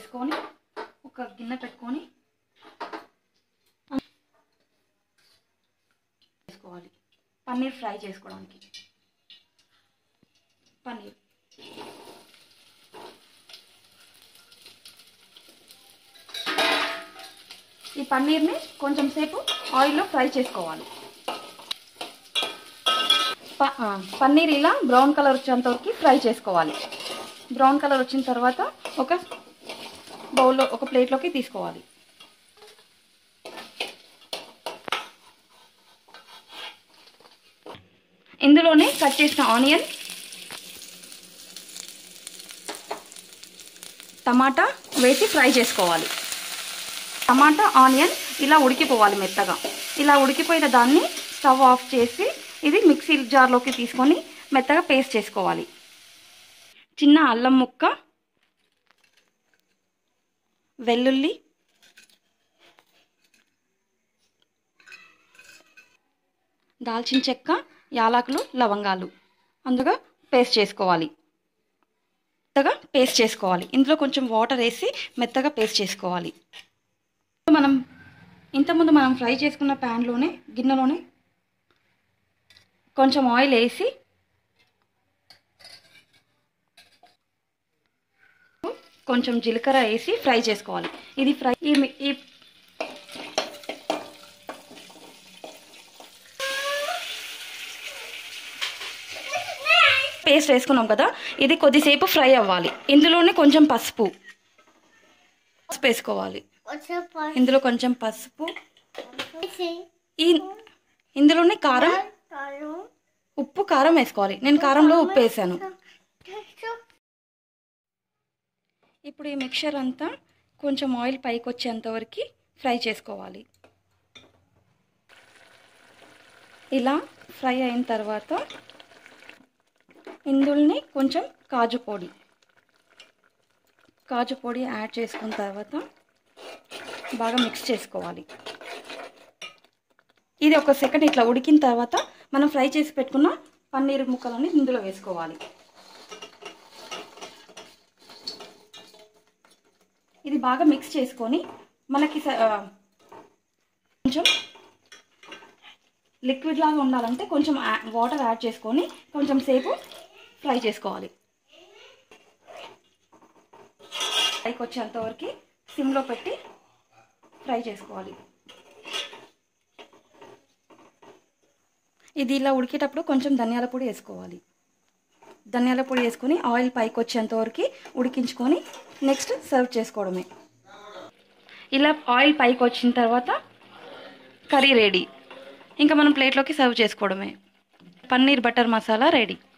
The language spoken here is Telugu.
వేసుకొని ఒక గిన్నె పెట్టుకొని వేసుకోవాలి పన్నీర్ ఫ్రై చేసుకోవడానికి పన్నీర్ ఈ పన్నీర్ని కొంచెం సేపు ఆయిల్లో ఫ్రై చేసుకోవాలి ప- ఆ, పన్నీర్ ఇలా బ్రౌన్ కలర్ వచ్చేంత వరకు ఫ్రై చేసుకోవాలి బ్రౌన్ కలర్ వచ్చిన తర్వాత ఒక బౌల్లో ఒక ప్లేట్లోకి తీసుకోవాలి ఇందులోనే కట్ చేసిన ఆనియన్ టమాటా వేసి ఫ్రై చేసుకోవాలి టమాటా ఆనియన్ ఇలా ఉడికిపోవాలి మెత్తగా ఇలా ఉడికిపోయిన దాన్ని స్టవ్ ఆఫ్ చేసి ఇది మిక్సీ జార్లోకి తీసుకొని మెత్తగా పేస్ట్ చేసుకోవాలి చిన్న అల్లం ముక్క వెల్లుల్లి దాల్చిన చెక్క యాలకులు లవంగాలు అందుగా పేస్ట్ చేసుకోవాలి మెత్తగా పేస్ట్ చేసుకోవాలి ఇందులో కొంచెం వాటర్ వేసి మెత్తగా పేస్ట్ చేసుకోవాలి మనం ఇంతకుముందు మనం ఫ్రై చేసుకున్న ప్యాన్లోనే గిన్నెలోనే కొంచెం ఆయిల్ వేసి కొంచెం జీలకర్ర వేసి ఫ్రై చేసుకోవాలి ఇది ఫ్రై ఈ మి- ఈ పేస్ట్ వేసుకున్నాం కదా ఇది కొద్దిసేపు ఫ్రై అవ్వాలి ఇందులోనే కొంచెం పసుపు పసుపు వేసుకోవాలి ఇందులో కొంచెం పసుపు ఈ ఇందులోనే కారం ఉప్పు కారం వేసుకోవాలి నేను కారంలో ఉప్పు వేసాను ఇప్పుడు ఈ మిక్చర్ అంతా కొంచెం ఆయిల్ పైకి వచ్చేంత వరకు ఫ్రై చేసుకోవాలి ఇలా ఫ్రై అయిన తర్వాత ఇందులోనే కొంచెం కాజు పొడి కాజు పొడి యాడ్ చేసుకున్న తర్వాత బాగా మిక్స్ చేసుకోవాలి ఇది ఒక సెకండ్ ఇట్లా ఉడికిన తర్వాత మనం ఫ్రై చేసి పెట్టుకున్న పన్నీర్ ముక్కలని ఇందులో వేసుకోవాలి ఇది బాగా మిక్స్ చేసుకొని మనకి స- ఆ, కొంచెం లిక్విడ్ లాగా ఉండాలంటే కొంచెం యా- వాటర్ యాడ్ చేసుకొని కొంచెం సేపు ఫ్రై చేసుకోవాలి పైకి వచ్చేంత వరకు సిమ్లో పెట్టి ఫ్రై చేసుకోవాలి ఇది ఇలా ఉడికేటప్పుడు కొంచెం ధనియాల పొడి వేసుకోవాలి ధనియాల పొడి వేసుకొని ఆయిల్ పైకి వచ్చేంత వరకు ఉడికించుకొని నెక్స్ట్ సర్వ్ చేసుకోవడమే ఇలా ఆయిల్ పైకి వచ్చిన తర్వాత కర్రీ రెడీ ఇంకా మనం ప్లేట్లోకి సర్వ్ చేసుకోవడమే పన్నీర్ బటర్ మసాలా రెడీ